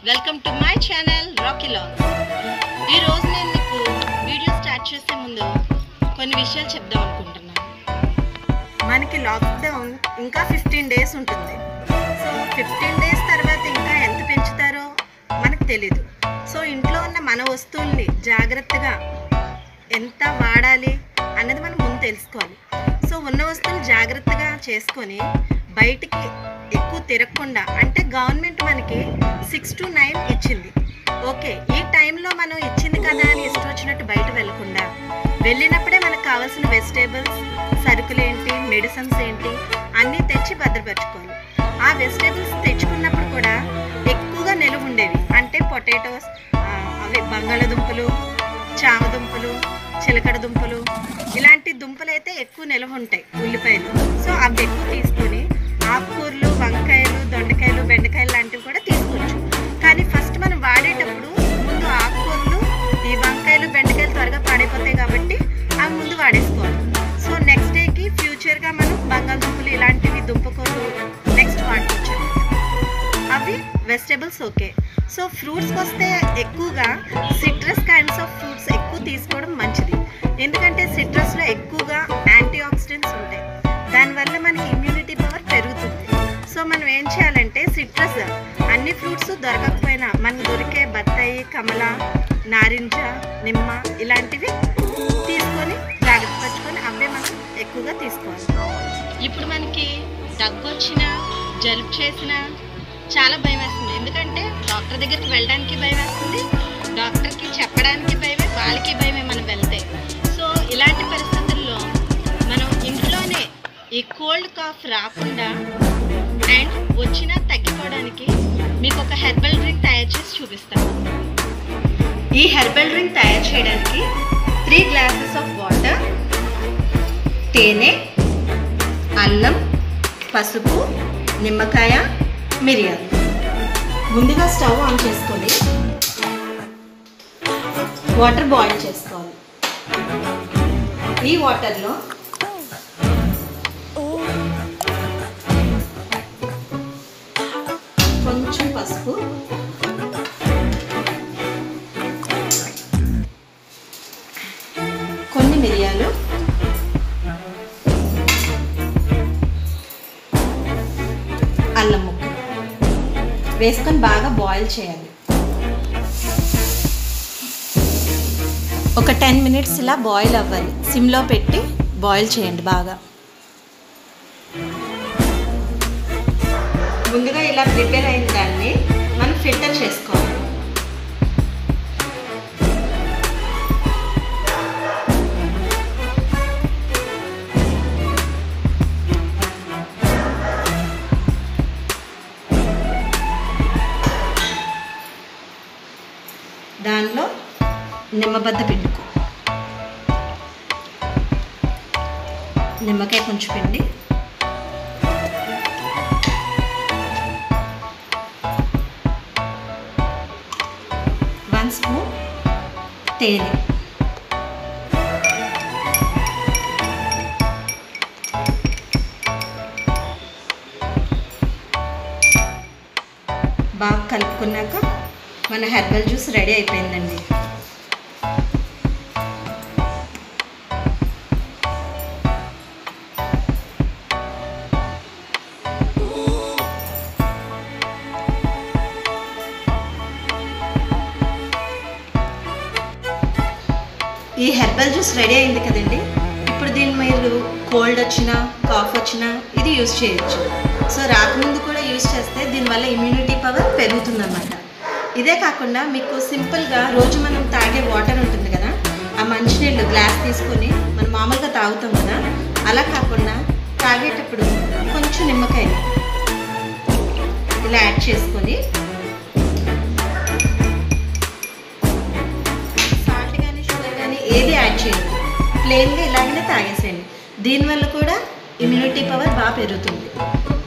welcome to my channel Rocky log ఈరోజు నేను మీకు వీడియో స్టార్ట్ చేసే ముందు కొన్ని విషయాలు చెప్దాం అనుకుంటున్నాను మనకి లాక్డౌన్ ఇంకా ఫిఫ్టీన్ డేస్ ఉంటుంది సో ఫిఫ్టీన్ డేస్ తర్వాత ఇంకా ఎంత పెంచుతారో మనకు తెలీదు సో ఇంట్లో ఉన్న మన వస్తువుల్ని జాగ్రత్తగా ఎంత వాడాలి అన్నది మనం ముందు తెలుసుకోవాలి సో ఉన్న వస్తువులు జాగ్రత్తగా చేసుకొని బయటికి ఎక్కువ తిరగకుండా అంటే గవర్నమెంట్ మనకి సిక్స్ టు నైన్ ఇచ్చింది ఓకే ఈ టైంలో మనం ఇచ్చింది కదా అని ఇష్టం వచ్చినట్టు బయట వెళ్ళకుండా వెళ్ళినప్పుడే మనకు కావాల్సిన వెజిటేబుల్స్ సరుకులు ఏంటి మెడిసిన్స్ ఏంటి అన్నీ తెచ్చి భద్రపరచుకోవాలి ఆ వెజిటేబుల్స్ తెచ్చుకున్నప్పుడు కూడా ఎక్కువగా నిలువ ఉండేవి అంటే పొటాటోస్ అవి బంగాళదుంపలు చామదుంపలు చిలకడ దుంపలు ఇలాంటి దుంపలు అయితే ఎక్కువ నిల్వ ఉంటాయి ఉల్లిపాయలు సో అవి ఎక్కువ తీసుకొని ఆకుకూరలు వంకాయలు దొండకాయలు బెండకాయలు లాంటివి కూడా తీసుకోవచ్చు కానీ ఫస్ట్ మనం వాడేటప్పుడు ముందు ఆకుకూరలు ఈ వంకాయలు బెండకాయలు త్వరగా పాడైపోతాయి కాబట్టి అవి ముందు వాడేసుకోవాలి సో నెక్స్ట్ డేకి ఫ్యూచర్గా మనం బంగాళదుంపలు ఇలాంటివి దుంపకూరలు నెక్స్ట్ వాడుకోవచ్చు అవి వెజిటేబుల్స్ ఓకే సో ఫ్రూట్స్కి వస్తే ఎక్కువగా సిట్రస్ కైండ్స్ ఆఫ్ ఫ్రూట్స్ ఎక్కువ తీసుకోవడం మంచిది ఎందుకంటే సిట్రస్లో ఎక్కువగా యాంటీ ఆక్సిడెంట్స్ ఉంటాయి దానివల్ల మన ఇమ్యూనిటీ పవర్ పెరుగుతుంది సో మనం ఏం చేయాలంటే సిట్రస్ అన్ని ఫ్రూట్స్ దొరకకపోయినా మనకు దొరికే బత్తాయి కమల నారింజ నిమ్మ ఇలాంటివి తీసుకొని జాగ్రత్త పరచుకొని అవే మనం ఎక్కువగా తీసుకోవాలి ఇప్పుడు మనకి దగ్గు వచ్చినా జలుబు చేసినా చాలా భయం వేస్తుంది ఎందుకంటే డాక్టర్ దగ్గరికి వెళ్ళడానికి భయం వేస్తుంది డాక్టర్కి చెప్పడానికి భయమే వాళ్ళకి భయమే మనం వెళ్తే సో ఇలాంటి పరిస్థితుల్లో మనం ఇంట్లోనే ఈ కోల్డ్ కాఫ్ రాకుండా అండ్ వచ్చినా తగ్గిపోవడానికి మీకు ఒక హెర్బల్ డ్రింక్ తయారు చేసి చూపిస్తాను ఈ హెర్బల్ డ్రింక్ తయారు చేయడానికి త్రీ గ్లాసెస్ ఆఫ్ వాటర్ తేనె అల్లం పసుపు నిమ్మకాయ మిరియాలు ముందుగా స్టవ్ ఆన్ చేసుకొని వాటర్ బాయిల్ చేసుకోవాలి ఈ వాటర్లో కొంచెం పసుపు కొన్ని మిరియాలు అల్లం ముక్క వేసుకొని బాగా బాయిల్ చేయాలి ఒక టెన్ మినిట్స్ ఇలా బాయిల్ అవ్వాలి సిమ్లో పెట్టి బాయిల్ చేయండి బాగా ముందుగా ఇలా ప్రిపేర్ అయిన దాన్ని మనం ఫిల్టర్ చేసుకోవాలి దానిలో నిమ్మబద్ద పిండుకో నిమ్మకాయ కొంచెం పిండి వన్ స్పూన్ తేనె బాగా కలుపుకున్నాక మన హెర్బల్ జ్యూస్ రెడీ అయిపోయిందండి ఈ హెర్బల్ జ్యూస్ రెడీ అయింది కదండి ఇప్పుడు దీన్ని మీరు కోల్డ్ వచ్చినా కాఫ్ వచ్చినా ఇది యూస్ చేయొచ్చు సో రాకముందు కూడా యూస్ చేస్తే దీనివల్ల ఇమ్యూనిటీ పవర్ పెరుగుతుందన్నమాట ఇదే కాకుండా మీకు సింపుల్గా రోజు మనం తాగే వాటర్ ఉంటుంది కదా ఆ మంచినీళ్ళు గ్లాస్ తీసుకొని మనం మామూలుగా తాగుతాం కదా అలా కాకుండా తాగేటప్పుడు కొంచెం నిమ్మకాయ ఇలా యాడ్ చేసుకొని సాల్ట్ కానీ షుగర్ కానీ ఏది యాడ్ చేయదు ప్లెయిన్గా ఇలాగనే తాగేసేయండి దీనివల్ల కూడా ఇమ్యూనిటీ పవర్ బాగా పెరుగుతుంది